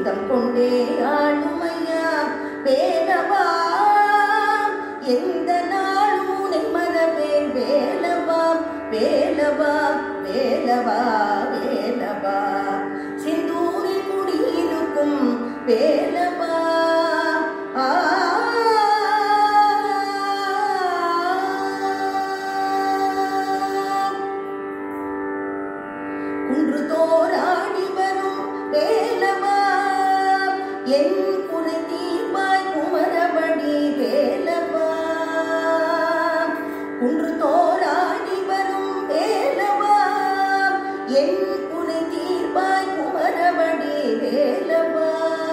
சொந்தம் கொண்டே ஆளுமையா வேலவா எந்த நாளும் உனை மறவேன் வேலவா வேலவா வேலவா வேலவா சிந்தூரில் குடியிருக்கும் வேலவா ஆ குன்று தோராடி வரும் வேலவா என் குறை தீர்வாய் குமரபடி வேலவா குன்று தோராடி வரும் வேலவா என் குறை தீர்வாய் குமரபடி வேலவா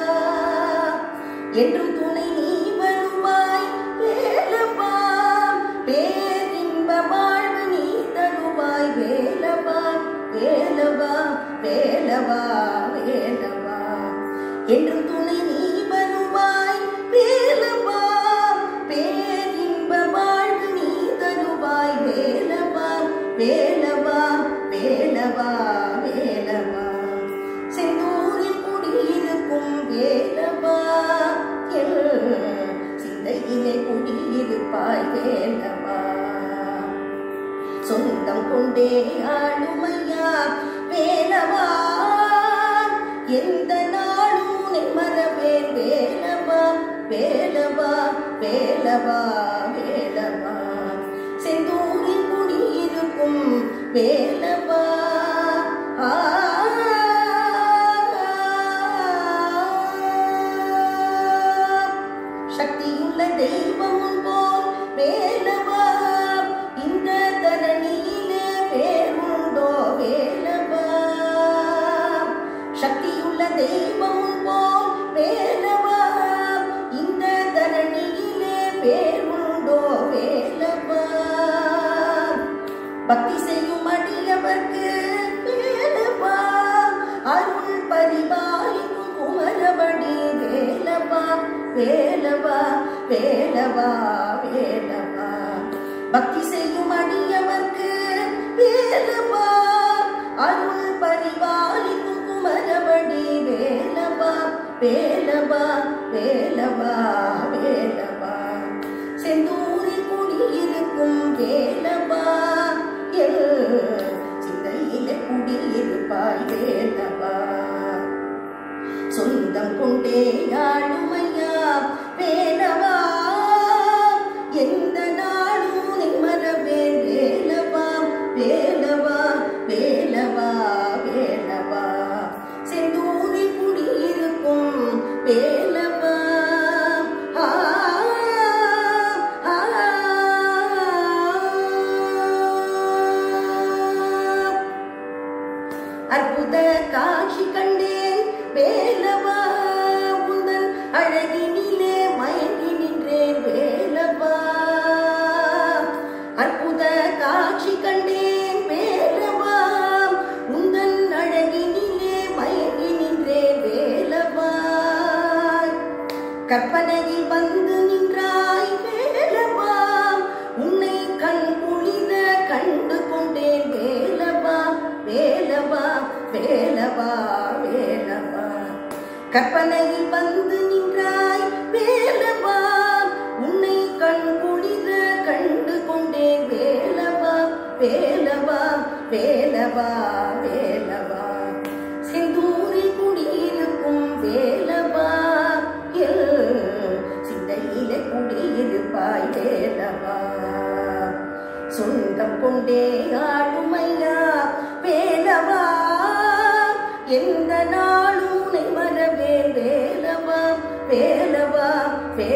என்றும் துணை நீ வருவாய் வேலவா பேரின்ப வாழ்வு நீ தருவாய் வேலவா வேலவா வேலவா வேலவா என்றும் துணை நீ வருவாய் வேலவா பேரின்ப வாழ்வு நீ தருவாய் வேலவா வேலவா வேலவா வேலவா செந்தூரில் குடியிருக்கும் வேலவா எல் சிந்தையிலே குடியிருப்பாய் வேலவா சொந்தம் கொண்டே ஆளுமையா வேலவா எந்த நாளும் உன்னை மறவேன் வேலவா வேலவா வேலவா வேலவா செந்தூரில் குடியிருக்கும் வேலவா ஆ சக்தியுள்ள தெய்வமும் போல் வேலவா இந்த தரணியிலே வேறுண்டோ வேலவா சக்தியுள்ள தெய்வமும் போல் வேலவா இந்த தரணியிலே வேறுண்டோ வேலவா பக்தி செய்யும் அடியவர்க்கு வேலவா அருள் பரிபாலிக்கும் குமரபடி வேலவா வேலவா வேலவா வேலவா பக்தி செய்யும் அடியவர்க்கு வேலவா அருள் பரிபாலிக்கும் குமரபடி வேலவா வேலவா வேலவா வேலவா செந்தூரில் குடியிருக்கும் வேலவா எல் சிந்தையிலே குடியிருப்பாய் வேலவா சொந்தம் கொண்டே ஆளுமையா வேலவா எந்த நாளும் உன்னை மறவேன் வேலவா வேலவா வேலவா வேலவா செந்தூரில் குடியிருக்கும் வேலவா ஆ, ஆ, அற்புத காட்சி கண்டேன் வேலவா உந்தன் அழகினிலே மயங்கி நின்றேன் வேலவா அற்புத காட்சி கண்டேன் வேலவா உந்தன் அழகினிலே மயங்கி நின்றேன் வேலவா கற்பனையில் வந்து நின்றாய் வேலவா உன்னை கண் குளிர கண்டு கொண்டேன் வேலவா வேலவா வேலவா வேலவா கற்பனையில் வந்து நின்றாய் வேலவா உன்னை கண் குளிர கண்டு கொண்டேன் வேலவா வேலவா வேலவா வேலவா செந்தூரில் குடியிருக்கும் வேலவா எல் சிந்தையிலே குடியிருப்பாய் வேலவா சொந்தம் கொண்டே ஆளுமையா வேலவா எந்த நாளும் உன்னை மறவேன் வேலவா வேலவா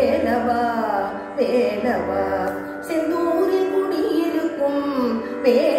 வேலவா வேலவா செந்தூரில் குடியிருக்கும் வே